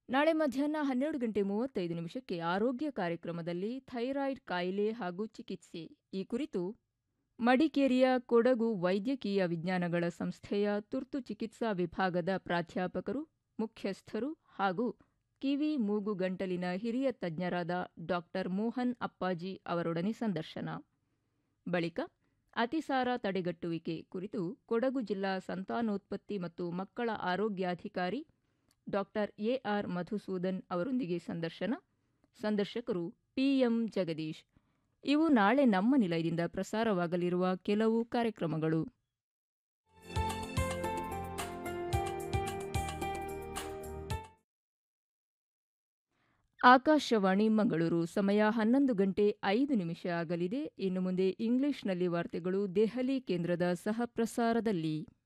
ನಾಳೆ ಮಧ್ಯಾಹ್ನ ಹನ್ನೆರಡು ಗಂಟೆ ಮೂವತ್ತೈದು ನಿಮಿಷಕ್ಕೆ ಆರೋಗ್ಯ ಕಾರ್ಯಕ್ರಮದಲ್ಲಿ ಥೈರಾಯ್ಡ್ ಕಾಯಿಲೆ ಹಾಗೂ ಚಿಕಿತ್ಸೆ ಈ ಕುರಿತು ಮಡಿಕೇರಿಯ ಕೊಡಗು ವೈದ್ಯಕೀಯ ವಿಜ್ಞಾನಗಳ ಸಂಸ್ಥೆಯ ತುರ್ತು ಚಿಕಿತ್ಸಾ ವಿಭಾಗದ ಪ್ರಾಧ್ಯಾಪಕರು ಮುಖ್ಯಸ್ಥರು ಹಾಗೂ ಕಿವಿ ಮೂಗು ಗಂಟಲಿನ ಹಿರಿಯ ತಜ್ಞರಾದ ಡಾಕ್ಟರ್ ಮೋಹನ್ ಅಪ್ಪಾಜಿ ಅವರೊಡನೆ ಸಂದರ್ಶನ ಬಳಿಕ ಅತಿಸಾರ ತಡೆಗಟ್ಟುವಿಕೆ ಕುರಿತು ಕೊಡಗು ಜಿಲ್ಲಾ ಸಂತಾನೋತ್ಪತ್ತಿ ಮತ್ತು ಮಕ್ಕಳ ಆರೋಗ್ಯಾಧಿಕಾರಿ ಡಾಕ್ಟರ್ ಎಆರ್ ಮಧುಸೂದನ್ ಅವರೊಂದಿಗೆ ಸಂದರ್ಶನ ಸಂದರ್ಶಕರು ಪಿಎಂ ಜಗದೀಶ್ ಇವು ನಾಳೆ ನಮ್ಮ ನಿಲಯದಿಂದ ಪ್ರಸಾರವಾಗಲಿರುವ ಕೆಲವು ಕಾರ್ಯಕ್ರಮಗಳು ಆಕಾಶವಾಣಿ ಮಂಗಳೂರು ಸಮಯ ಹನ್ನೊಂದು ಗಂಟೆ ಐದು ನಿಮಿಷ ಆಗಲಿದೆ ಇನ್ನು ಮುಂದೆ ಇಂಗ್ಲಿಷ್ನಲ್ಲಿ ವಾರ್ತೆಗಳು ದೆಹಲಿ ಕೇಂದ್ರದ ಸಹ ಪ್ರಸಾರದಲ್ಲಿ